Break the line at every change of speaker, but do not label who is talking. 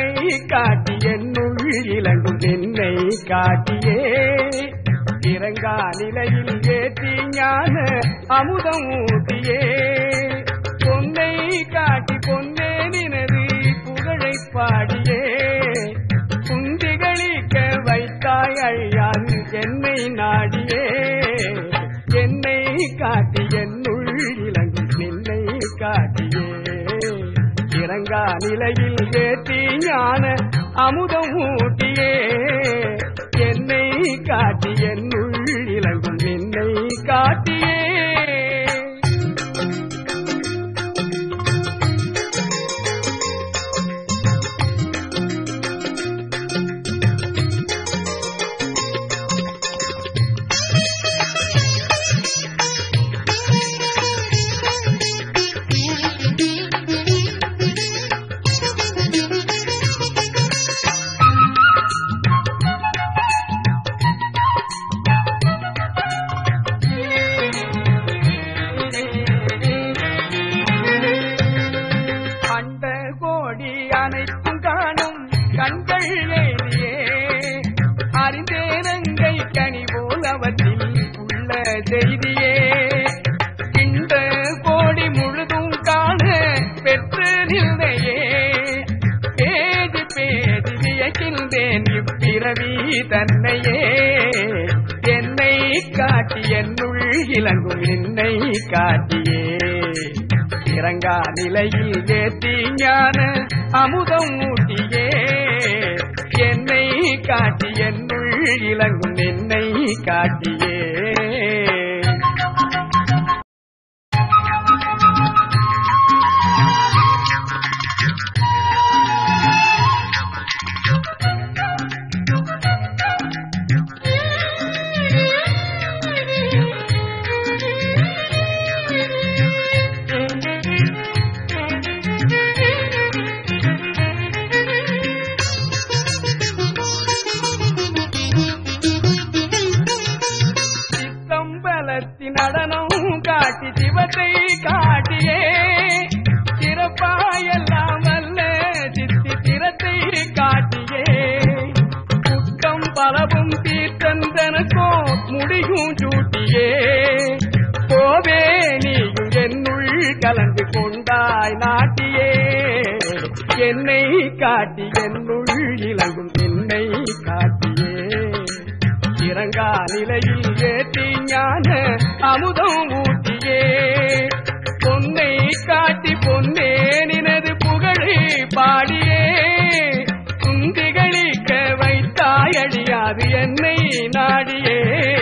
உன்னை காட்டி என்னுள் இலங்கும் நின்னை காட்டியே இறங்கா நிலையில் ஏற்றி ஞான அமுதம் ஊட்டியே பொன்னை காட்டி பொன்னே நினது புகழை பாடியே குந்திகளிக்க வைத்தாய் அழியாது என்னை நாடியே என்னை காட்டி என்னுள் இலங்கும் நின்னை காட்டியே இறங்கா நிலையில் ஏற்றி ஞான அமுதம் ஊட்டியே என்னை காட்டி என்னுள் இலங்கும் நின்னை காட்டியே அண்ட கோடி அனைத்தும் காணும் கண்கள் ஏறியே அறிந்தேனங்கை கனி போல் அவற்றில் உள்ள செய்தியே இந்த கோடி முழுதும் காண பெற்று நில்லையே பேதி பேதி வியக்கின்றேன் இப்பிறவி தன்னையே என்னை காட்டி என்னுள் இலங்கும் என்னை காட்டியே இறங்கா நிலையில் ஏற்றி ஞான அமுதம் ஊட்டியே என்னை காட்டி என்னுள் இலங்கும் என்னை காட்டியே சித்தம்பலத்தின் நடனம் காட்டி சிவத்தை காட்டியே சிறப்பாயெல்லாம் அல்ல சித்தி திறத்தை காட்டியே குற்றம் பலவும் தீர்த்தந்தனக்கோ முடியும் சூட்டியே போவே நீயும் என்னுள் கலந்து கொண்டாய் நாட்டியே என்னை காட்டி என்னுள் இலங்கும் என்னை காட்டியே இறங்கா நிலையில் ஏற்றி ஞான அமுதம் ஊட்டியே பொன்னை காட்டி பொன்னே நினது புகழை பாடியே குந்திகளிக்க வைத்தாயடியாது என்னை நாடியே